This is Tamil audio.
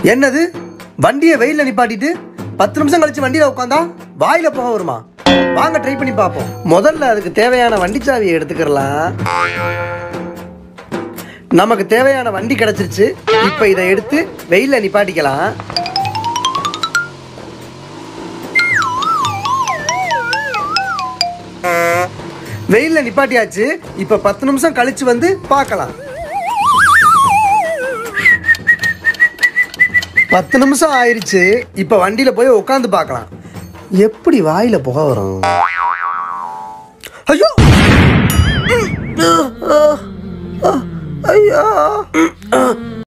என்னது வண்டியை வெயில்ல நிப்பாட்டிட்டு பத்து நிமிஷம் கழிச்சு வண்டியில உட்காந்தா வாயில போக வருமா வாங்க ட்ரை பண்ணி பார்ப்போம் முதல்ல அதுக்கு தேவையான வண்டி சாவியை எடுத்துக்கிறலாம் நமக்கு தேவையான வண்டி கிடைச்சிருச்சு இப்போ இதை எடுத்து வெயில்ல நிப்பாட்டிக்கலாம் வெயில்ல நிப்பாட்டியாச்சு இப்போ பத்து நிமிஷம் கழிச்சு வந்து பார்க்கலாம் பத்து நிமிஷம் ஆயிருச்சு இப்போ வண்டியில போய் உட்காந்து பார்க்கலாம் எப்படி வாயில புகை வரும் ஐயோ ஐயோ